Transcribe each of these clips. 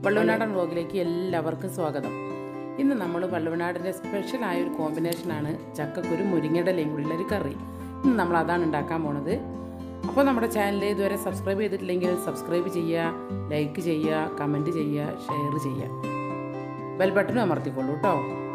വള്ളുവനാടൻ വ്ലോഗിലേക്ക് എല്ലാവർക്കും സ്വാഗതം ഇന്ന് നമ്മൾ വള്ളുവനാടിൻ്റെ സ്പെഷ്യലായ ഒരു കോമ്പിനേഷനാണ് ചക്കക്കുരു മുരിങ്ങയുടെ കൂടിയുള്ള ഒരു കറി ഇന്ന് നമ്മൾ അതാണ് ഉണ്ടാക്കാൻ പോണത് അപ്പോൾ നമ്മുടെ ചാനൽ ഇതുവരെ സബ്സ്ക്രൈബ് ചെയ്തിട്ടില്ലെങ്കിൽ സബ്സ്ക്രൈബ് ചെയ്യുക ലൈക്ക് ചെയ്യുക കമൻറ്റ് ചെയ്യുക ഷെയർ ചെയ്യുക ബെൽ ബട്ടണും അമർത്തിക്കൊള്ളൂ കേട്ടോ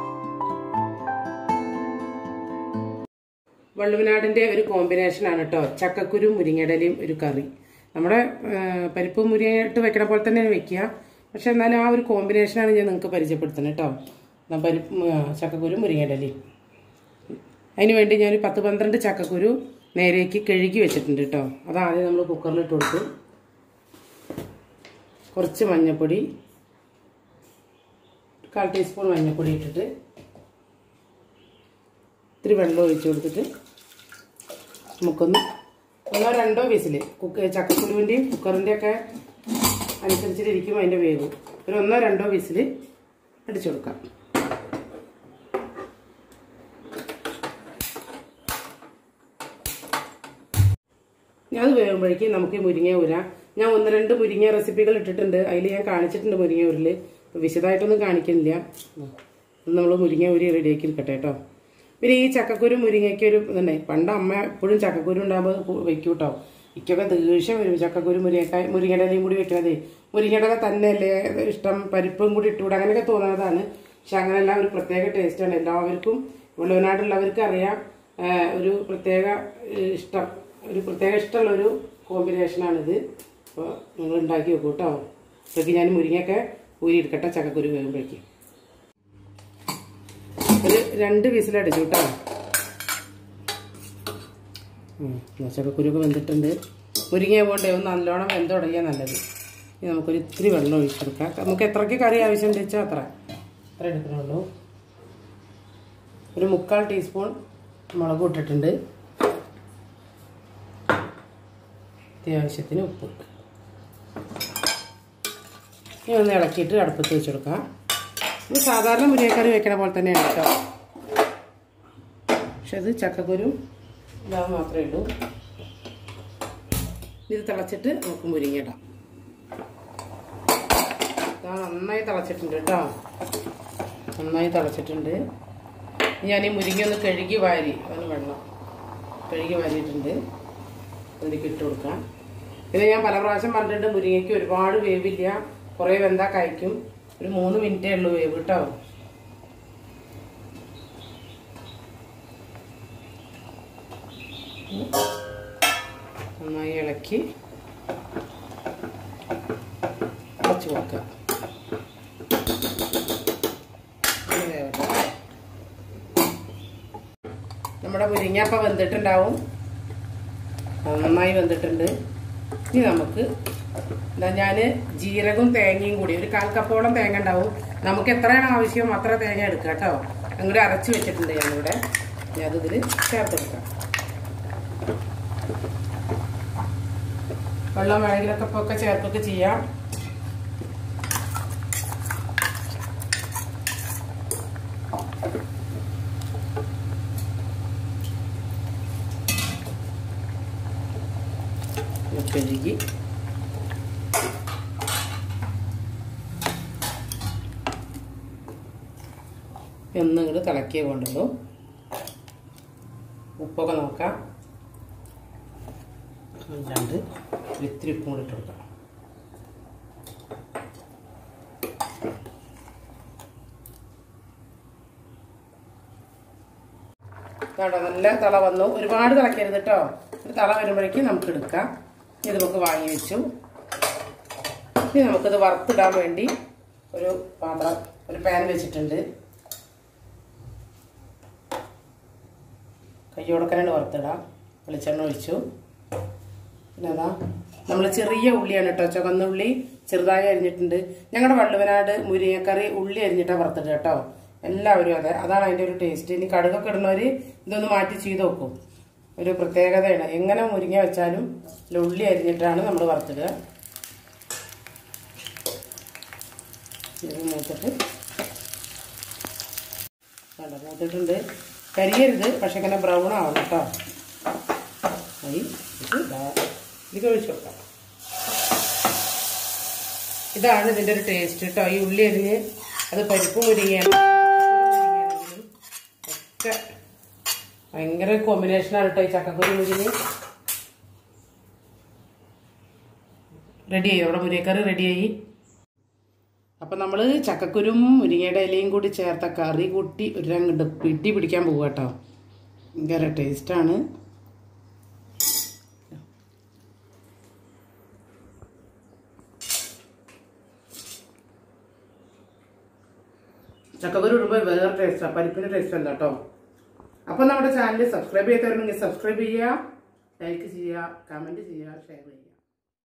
വള്ളുവനാടിൻ്റെ ഒരു കോമ്പിനേഷനാണ് കേട്ടോ ചക്കക്കുരു മുരിങ്ങയിടലയും ഒരു കറി നമ്മുടെ ആ, പരിപ്പ് മുരിങ്ങയിട്ട് വെക്കണ പോലെ തന്നെ വെക്കുക പക്ഷെ എന്നാലും ആ ഒരു കോമ്പിനേഷനാണ് ഞാൻ നിങ്ങൾക്ക് പരിചയപ്പെടുത്തുന്നത് കേട്ടോ ദാ പരിപ്പ് ആ, ചക്കക്കുരു മുരിങ്ങയിടലയും അതിന് വേണ്ടി ഞാനൊരു പത്ത് പന്ത്രണ്ട് ചക്കക്കുരു നേരേക്ക് കഴുകി വെച്ചിട്ടുണ്ട് കേട്ടോ അതാദ്യം നമ്മൾ കുക്കറിലിട്ട് കൊടുത്തു കുറച്ച് മഞ്ഞൾപ്പൊടി കാൽ ടീസ്പൂൺ മഞ്ഞൾപ്പൊടി ഇട്ടിട്ട് ഇത്തിരി വെള്ളം ഒഴിച്ച് കൊടുത്തിട്ട് നമുക്കൊന്ന് ഒന്നോ രണ്ടോ വിസിൽ കുക്ക് ചക്കക്കുരുവിൻ്റെയും കുക്കറിൻ്റെ ഒക്കെ അനുസരിച്ചിട്ടിരിക്കും അതിൻ്റെ വേവ് ഒരു ഒന്നോ രണ്ടോ വിസിൽ അടിച്ചു കൊടുക്കാം അത് വേകുമ്പോഴേക്കും നമുക്ക് ഈ മുരിങ്ങ ഊരാം ഞാൻ ഒന്ന് രണ്ട് മുരിങ്ങ റെസിപ്പികൾ ഇട്ടിട്ടുണ്ട് അതിൽ ഞാൻ കാണിച്ചിട്ടുണ്ട് മുരിങ്ങ ഊരിൽ വിശദമായിട്ടൊന്നും കാണിക്കുന്നില്ല നമ്മൾ മുരിങ്ങ ഊരി റെഡിയാക്കി എടുക്കട്ടെ കേട്ടോ പിന്നെ ഈ ചക്കക്കുരു മുരിങ്ങയ്ക്ക് ഒരു ഇതുണ്ടേ പണ്ട് അമ്മ എപ്പോഴും ചക്കക്കുരു ഉണ്ടാകുമ്പോൾ വെക്കും കേട്ടോ ഇക്കൊക്കെ ദേഷ്യം വരും ചക്കക്കുരു മുരിങ്ങക്കായ മുരിങ്ങയുടെ ഇലയും കൂടി വെക്കണതേ മുരിങ്ങയുടെ തന്നെയല്ലേ ഇഷ്ടം പരിപ്പും കൂടി ഇട്ടുകൂടെ അങ്ങനെയൊക്കെ തോന്നുന്നതാണ് പക്ഷെ അങ്ങനെയല്ല ഒരു പ്രത്യേക ടേസ്റ്റാണ് എല്ലാവർക്കും വെളുവനാടുള്ളവർക്ക് അറിയാം ആ, ഒരു പ്രത്യേക ഏ, ഇഷ്ടം ഒരു പ്രത്യേക ഇഷ്ടമുള്ള ഒരു കോമ്പിനേഷനാണിത് അപ്പോൾ നിങ്ങൾ ഉണ്ടാക്കി വെക്കൂ കേട്ടോ ഇതൊക്കെ ഞാൻ മുരിങ്ങയൊക്കെ ഊരിയെടുക്കട്ടെ ചക്കക്കുരു വേകുമ്പോഴേക്കും ഒരു രണ്ട് വിസിലടിച്ചു കേട്ടോ ചക്കക്കുരുക്കെ വെന്തിട്ടുണ്ട് മുരിങ്ങ പോണ്ടേ ഒന്ന് നല്ലോണം വെന്ത് തുടങ്ങിയാൽ നല്ലത് ഇനി നമുക്കൊരു ഇത്തിരി വെള്ളം ഒഴിച്ചെടുക്കാം നമുക്ക് എത്രയ്ക്ക് കറി ആവശ്യമുണ്ട് വെച്ചാൽ അത്ര അത്ര എടുക്കണുള്ളൂ ഒരു മുക്കാൽ ടീസ്പൂൺ മുളക് ഇട്ടിട്ടുണ്ട് അത്യാവശ്യത്തിന് ഉപ്പ് ഇനി ഒന്ന് ഇളക്കിയിട്ട് അടുപ്പത്ത് വെച്ച് കൊടുക്കാം ഇത് സാധാരണ മുരിങ്ങക്കറി വെക്കണ പോലെ തന്നെയാണ് കേട്ടോ പക്ഷെ ഇത് ചക്കക്കുരു ഇതാവ് മാത്രമേ ഉള്ളൂ ഇത് തിളച്ചിട്ട് നമുക്ക് മുരിങ്ങ ഇടാം ഇതാ നന്നായി തിളച്ചിട്ടുണ്ട് കേട്ടോ നന്നായി തിളച്ചിട്ടുണ്ട് ഇനി ഞാൻ ഈ മുരിങ്ങ ഒന്ന് കഴുകി വാരി അതിന് വെള്ളം കഴുകി വാരിയിട്ടുണ്ട് അതിലേക്ക് ഇട്ട് കൊടുക്കാം പിന്നെ ഞാൻ പല പ്രാവശ്യം പറഞ്ഞിട്ടുണ്ട് മുരിങ്ങയ്ക്ക് ഒരുപാട് വേവില്ല കുറേ വെന്താ കഴിക്കും ഒരു മൂന്ന് മിനിറ്റേ ഉള്ളൂ വേവ് കേട്ടോ നന്നായി ഇളക്കി അടച്ചു കൊടുക്കുക ഇനി വേവട്ടെ. നമ്മുടെ മുരിങ്ങപ്പ വെന്തിട്ടുണ്ടാവും നന്നായി വെന്തിട്ടുണ്ട് ഇനി നമുക്ക് എന്താ ഞാൻ ജീരകവും തേങ്ങയും കൂടി ഒരു കാൽ കപ്പോളം തേങ്ങ ഉണ്ടാവും നമുക്ക് എത്രയാണ് ആവശ്യം അത്ര തേങ്ങ എടുക്കുക കേട്ടോ അങ്ങോട്ട് അരച്ച് വെച്ചിട്ടുണ്ട് ഞാനിവിടെ ഇനി അത് ഇതിൽ ചേർത്തെടുക്കാം വെള്ളം വേണമെങ്കിലൊക്കെ ഇപ്പോൾ ഒക്കെ ചേർത്തൊക്കെ ചെയ്യാം ഇത് കഴുകി ഒന്ന് ഇങ്ങോട്ട് തിളക്കിയേ കൊണ്ടുള്ളൂ ഉപ്പൊക്കെ നോക്കാം അല്ലാണ്ട് ഇത്തിരി ഉപ്പും കൂടി ഇട്ട് കൊടുക്കാം കേട്ടോ നല്ല തള വന്നു ഒരുപാട് തിളക്കരുത് കേട്ടോ ഒരു തള വരുമ്പോഴേക്കും നമുക്ക് എടുക്കാം ഇനി ഇത് നമുക്ക് വാങ്ങി വെച്ചു ഇനി നമുക്കിത് വറുത്തിടാൻ വേണ്ടി ഒരു പാത്രം ഒരു പാൻ വെച്ചിട്ടുണ്ട് കയ്യോടക്കനാണ് വറുത്തിടാം വെളിച്ചെണ്ണ ഒഴിച്ചു പിന്നെ അതാ നമ്മൾ ചെറിയ ഉള്ളിയാണ് കേട്ടോ ചുവന്ന ഉള്ളി ചെറുതായി അരിഞ്ഞിട്ടുണ്ട് ഞങ്ങളുടെ വള്ളുവനാട് മുരിങ്ങക്കറി ഉള്ളി അരിഞ്ഞിട്ടാണ് വറുത്തിട്ട് കേട്ടോ എല്ലാവരും അതെ അതാണ് അതിൻ്റെ ഒരു ടേസ്റ്റ് ഇനി കടുകൊക്കെ ഇടുന്നവർ ഇതൊന്ന് മാറ്റി ചെയ്ത് നോക്കും ഒരു പ്രത്യേകതയാണ് എങ്ങനെ മുരിങ്ങ വെച്ചാലും ഇതിൽ ഉള്ളി അരിഞ്ഞിട്ടാണ് നമ്മൾ വറുത്തിടുക ഇത് മൂത്തിട്ട് വേണ്ട മൂത്തിട്ടുണ്ട് കരിയരുത് പക്ഷെ ഇങ്ങനെ ബ്രൗൺ ആവണം കേട്ടോ ആയി ഇത് ഇതാ ഇതിലേക്ക് ഒഴിച്ചു കൊടുക്കാം ഇതാണ് ഇതിന്റെ ഒരു ടേസ്റ്റ് കേട്ടോ ഈ ഉള്ളി അരിഞ്ഞ് അത് പരിപ്പ് മുരിങ്ങയാണ് ഒക്കെ ഭയങ്കര കോമ്പിനേഷനാണ് കേട്ടോ ഈ ചക്കക്കുരു മുരിങ്ങ റെഡിയായി നമ്മുടെ മുരിങ്ങക്കറി റെഡിയായി അപ്പം നമ്മൾ ചക്കക്കുരും മുരിങ്ങയുടെ ഇലയും കൂടി ചേർത്ത കറി കൂട്ടി ഒരു രംഗണ്ട് പിടി പിടിക്കാൻ പോകുക കേട്ടോ ഭയങ്കര ടേസ്റ്റാണ് ചക്കക്കുരു ഇടുമ്പോൾ വേറെ ടേസ്റ്റാണ് പരിപ്പിൻ്റെ ടേസ്റ്റ് അല്ല കേട്ടോ അപ്പം നമ്മുടെ ചാനൽ സബ്സ്ക്രൈബ് ചെയ്തവരുണ്ടെങ്കിൽ സബ്സ്ക്രൈബ് ചെയ്യുക ലൈക്ക് ചെയ്യുക കമൻറ്റ് ചെയ്യുക ഷെയർ ചെയ്യുക